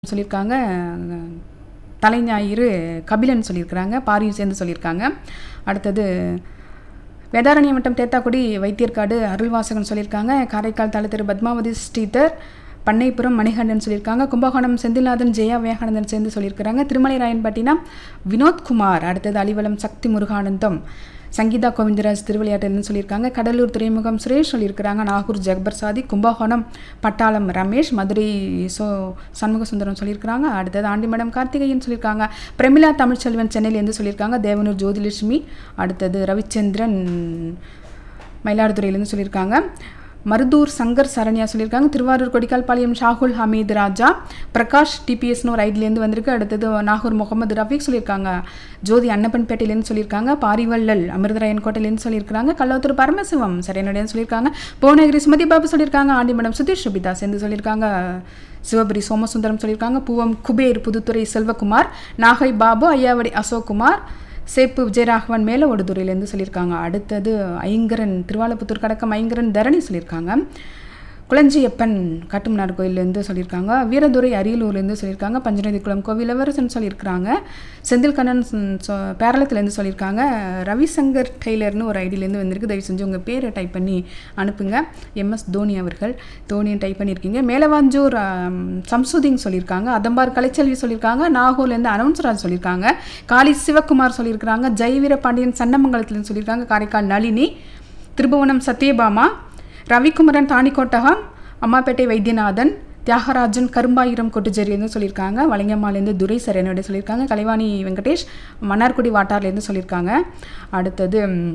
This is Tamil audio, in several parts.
சொல்லியிருக்காங்க தலைஞாயிறு கபிலன் சொல்லியிருக்கிறாங்க பாரியும் சேர்ந்து சொல்லியிருக்காங்க அடுத்தது வேதாரண்யம் வட்டம் தேத்தாக்குடி வைத்தியர்காடு அருள்வாசகன் சொல்லியிருக்காங்க காரைக்கால் தலை திரு பத்மாவதி ஸ்ரீதர் பண்ணைப்புறம் மணிகண்டன் சொல்லியிருக்காங்க கும்பகோணம் செந்தில்நாதன் ஜெயா விவேகானந்தன் சேர்ந்து சொல்லியிருக்கிறாங்க திருமலை ராயன்பட்டினம் வினோத்குமார் அடுத்தது அலிவலம் சக்தி முருகானந்தம் சங்கீதா கோவிந்தராஜ் திருவிளையாட்டுன்னு சொல்லியிருக்காங்க கடலூர் துறைமுகம் சுரேஷ் சொல்லியிருக்கிறாங்க நாகூர் ஜக்பர் சாதி கும்பகோணம் பட்டாளம் ரமேஷ் மதுரை சோ சண்முக சுந்தரம் சொல்லியிருக்கிறாங்க அடுத்தது ஆண்டிமடம் கார்த்திகேயன் சொல்லியிருக்காங்க பிரமிளா தமிழ்ச்செல்வன் சென்னையிலேருந்து சொல்லியிருக்காங்க தேவனூர் ஜோதிலட்சுமி அடுத்தது ரவிச்சந்திரன் மயிலாடுதுறையிலேருந்து சொல்லியிருக்காங்க மருதூர் சங்கர் சரண்யா சொல்லியிருக்காங்க திருவாரூர் கொடிக்கால்பாளையம் ஷாகுல் ஹமீத் ராஜா பிரகாஷ் டிபிஎஸ்னு ஒரு ஐடிலேருந்து வந்திருக்கு அடுத்தது நாகூர் முகமது ரஃபீக் சொல்லியிருக்காங்க ஜோதி அன்னப்பன்பேட்டையிலேருந்து சொல்லியிருக்காங்க பாரிவள்ளல் அமிர்தராயன் கோட்டையிலேருந்து சொல்லியிருக்காங்க கள்ளத்தூர் பரமசிவம் சரியானடையன்னு சொல்லியிருக்காங்க புவனகிரி சுமதி பாபு சொல்லியிருக்காங்க ஆண்டிமடம் சுதீஷ் சுபிதா சேர்ந்து சொல்லியிருக்காங்க சிவபுரி சோமசுந்தரம் சொல்லியிருக்காங்க பூவம் குபேர் புதுத்துறை செல்வகுமார் நாகை பாபு ஐயாவடி அசோக்குமார் சேப்பு விஜயராகவன் மேலே ஒடுதுறையிலேருந்து சொல்லியிருக்காங்க அடுத்தது ஐங்கரன் திருவாலப்புத்தூர் கடக்கம் ஐங்கரன் தரணி சொல்லியிருக்காங்க குளஞ்சியப்பன் காட்டுமன்னார் கோயிலேருந்து சொல்லியிருக்காங்க வீரதுரை அரியலூர்லேருந்து சொல்லியிருக்காங்க பஞ்சநதிக்குளம் கோவிலவரசன் சொல்லியிருக்கிறாங்க செந்தில் கண்ணன் சொ- பேரளத்துலேருந்து சொல்லியிருக்காங்க ரவிசங்கர் டெய்லர்னு ஒரு ஐடியிலேருந்து வந்திருக்கு தயவு செஞ்சு உங்கள் பேரை டைப் பண்ணி அனுப்புங்க எம்எஸ் தோனி அவர்கள் தோனியும் டைப் பண்ணியிருக்கீங்க மேலவாஞ்சூர் ஆம், சம்சுதீன் சொல்லியிருக்காங்க அதம்பார் கலைச்செல்வி சொல்லியிருக்காங்க நாகூர்லேருந்து அனௌன்ஸ்ராஜ் சொல்லியிருக்காங்க காளி சிவகுமார் சொல்லியிருக்கிறாங்க ஜெயவீர பாண்டியன் சன்னமங்கலத்துலேருந்து சொல்லியிருக்காங்க காரைக்கால் நளினி திருபுவனம் சத்யபாமா ரவிக்குமரன் தாணிக்கோட்டகம் அம்மாப்பேட்டை வைத்தியநாதன் தியாகராஜன் கரும்பாயிரம் கொட்டுச்சேரியிலேருந்து சொல்லியிருக்காங்க வலிங்கம்மாலேருந்து துரை சரணோட சொல்லியிருக்காங்க கலைவாணி வெங்கடேஷ் மன்னார்குடி வாட்டார்லேருந்து சொல்லியிருக்காங்க அடுத்தது ம்,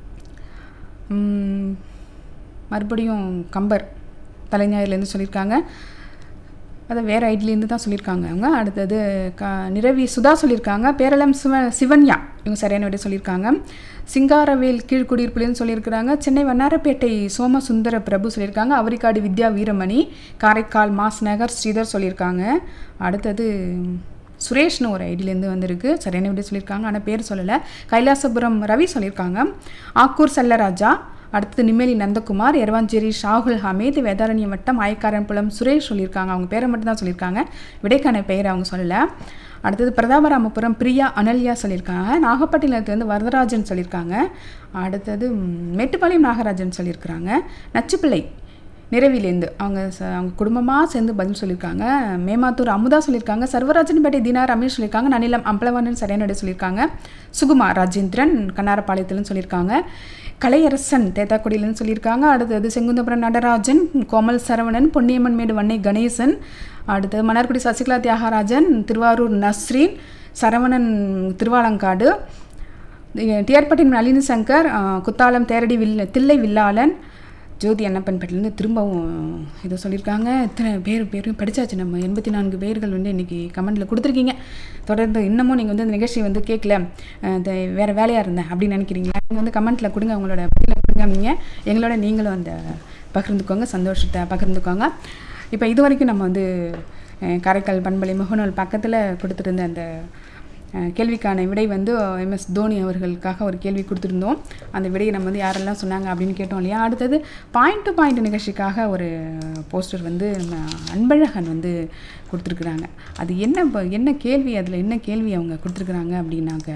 ம், மறுபடியும் கம்பர் தலைஞாயிலேருந்து சொல்லியிருக்காங்க அதை வேறு ஐடிலேருந்து தான் சொல்லியிருக்காங்க அவங்க அடுத்தது க நிரவி சுதா சொல்லியிருக்காங்க பேரளம் சிவ சிவன்யா இவங்க சரியான விட சொல்லியிருக்காங்க சிங்காரவேல் கீழ்குடியிருப்புலேருந்து சொல்லியிருக்கிறாங்க சென்னை வண்ணாரப்பேட்டை சோமசுந்தர பிரபு சொல்லியிருக்காங்க அவரிக்காடு வித்யா வீரமணி காரைக்கால் மாஸ் நகர் ஸ்ரீதர் சொல்லியிருக்காங்க அடுத்தது சுரேஷ்னு ஒரு ஐடியிலேருந்து வந்திருக்கு சரியான விட சொல்லியிருக்காங்க ஆனால் பேர் சொல்லலை கைலாசபுரம் ரவி சொல்லியிருக்காங்க ஆக்கூர் செல்லராஜா அடுத்தது நிம்மேலி நந்தகுமார் எரவாஞ்சேரி ஷாகுல் ஹமீத் வேதாரண்யம் வட்டம் ஆயக்காரன்புலம் சுரேஷ் சொல்லியிருக்காங்க அவங்க பேரை மட்டும் தான் சொல்லியிருக்காங்க விடைக்கான பெயர் அவங்க சொல்லலை அடுத்தது பிரதாபராமபுரம் பிரியா அனல்யா சொல்லியிருக்காங்க நாகப்பட்டினத்துலேருந்து வரதராஜன் சொல்லியிருக்காங்க அடுத்தது ம், மேட்டுப்பாளையம் நாகராஜன் சொல்லியிருக்கிறாங்க நச்சுப்பிள்ளை நிறவிலேருந்து அவங்க ச அவங்க குடும்பமாக சேர்ந்து பதில் சொல்லியிருக்காங்க மேமாத்தூர் அமுதா சொல்லியிருக்காங்க சர்வராஜன்பேட்டை தீனா ரமேஷ் சொல்லியிருக்காங்க நனிலம் அம்பலவாணன் சரியானடை சொல்லியிருக்காங்க சுகுமார் ராஜேந்திரன் கண்ணாரப்பாளையத்துலன்னு சொல்லியிருக்காங்க கலையரசன் தேத்தாக்குடியிலன்னு சொல்லியிருக்காங்க அடுத்தது செங்குந்தபுரம் நடராஜன் கோமல் சரவணன் பொன்னியம்மன் மேடு வன்னை கணேசன் அடுத்தது மன்னார்குடி சசிகலா தியாகராஜன் திருவாரூர் நஸ்ரீன் சரவணன் திருவாலங்காடு டிஆர்பட்டின் நளினி சங்கர் ஆ, குத்தாலம் தேரடி வில் தில்லை வில்லாளன் ஜோதி அன்னப்பன்பேட்டிலேருந்து திரும்பவும் இதை சொல்லியிருக்காங்க இத்தனை பேர் பேரும் படித்தாச்சு நம்ம எண்பத்தி நான்கு பேர்கள் வந்து இன்றைக்கி கமெண்டில் கொடுத்துருக்கீங்க தொடர்ந்து இன்னமும் நீங்கள் வந்து இந்த நிகழ்ச்சி வந்து கேட்கல அஹ், இது வேறு வேலையாக இருந்தேன் அப்படின்னு நினைக்கிறீங்களா நீங்கள் வந்து கமெண்ட்டில் கொடுங்க உங்களோட பதிலை கொடுங்க நீங்கள் எங்களோட நீங்களும் அந்த பகிர்ந்துக்கோங்க சந்தோஷத்தை பகிர்ந்துக்கோங்க இப்போ இது வரைக்கும் நம்ம வந்து அஹ், காரைக்கால் பண்பலை முகநூல் பக்கத்தில் கொடுத்துருந்த அந்த அஹ், கேள்விக்கான விடை வந்து எம்எஸ் தோனி அவர்களுக்காக ஒரு கேள்வி கொடுத்துருந்தோம் அந்த விடையை நம்ம வந்து யாரெல்லாம் சொன்னாங்க அப்படின்னு கேட்டோம் இல்லையா அடுத்தது பாயிண்ட் டு பாயிண்ட் நிகழ்ச்சிக்காக ஒரு போஸ்டர் வந்து நம்ம அன்பழகன் வந்து கொடுத்துருக்குறாங்க அது என்ன ப- என்ன கேள்வி அதில் என்ன கேள்வி அவங்க கொடுத்துருக்குறாங்க அப்படின்னாக்க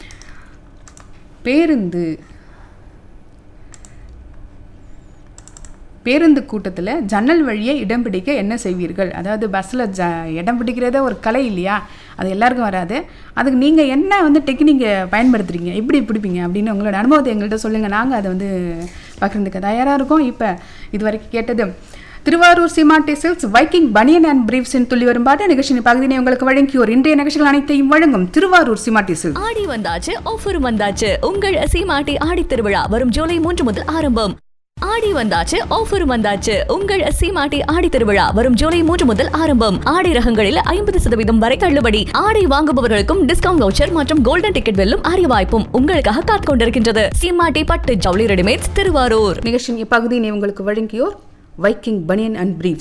பேருந்து பேருந்து கூட்டத்தில் ஜன்னல் வழியே இடம் பிடிக்க என்ன செய்வீர்கள் அதாவது பஸ்ஸில் ஜ இடம் பிடிக்கிறதே ஒரு கலை இல்லையா அது எல்லாருக்கும் வராது அதுக்கு நீங்கள் என்ன வந்து டெக்னிக்கை பயன்படுத்துறீங்க எப்படி பிடிப்பீங்க அப்படின்னு உங்களோட அனுபவத்தை எங்கள்கிட்ட சொல்லுங்கள் நாங்கள் அதை வந்து பகிர்ந்துக்க தயாராக இருக்கோம் இப்போ இது வரைக்கும் கேட்டது திருவாரூர் சிமாட்டி சில்க்ஸ் வைக்கிங் பனியன் அண்ட் பிரீவ்ஸின் துள்ளி வரும் பாட்டு நிகழ்ச்சியின் பகுதியை உங்களுக்கு வழங்கியோர் இன்றைய நிகழ்ச்சிகள் அனைத்தையும் வழங்கும் திருவாரூர் சிமாட்டி சில்க்ஸ் ஆடி வந்தாச்சு ஆஃபர் வந்தாச்சு உங்கள் சீமாட்டி ஆடி திருவிழா வரும் ஜூலை மூன்று முதல் ஆரம்பம் ஆடி வந்தாச்சு ஆஃபர் வந்தாச்சு உங்கள் சீமாட்டி ஆடி திருவிழா வரும் ஜூலை மூன்று முதல் ஆரம்பம் ஆடி ரகங்களில் ஐம்பது சதவீதம் வரை தள்ளுபடி ஆடை வாங்குபவர்களுக்கும் டிஸ்கவுண்ட் வவுச்சர் மற்றும் கோல்டன் டிக்கெட் வெல்லும் அரிய வாய்ப்பும் உங்களுக்காக காத்துக் கொண்டிருக்கின்றது சீமாட்டி பட்டு ஜவுளி ரெடிமேட்ஸ் திருவாரூர் நிகழ்ச்சியின் இப்பகுதியினை உங்களுக்கு வழங்கியோர் வைக்கிங் பனியன் அண்ட் பிரீவ்ஸ்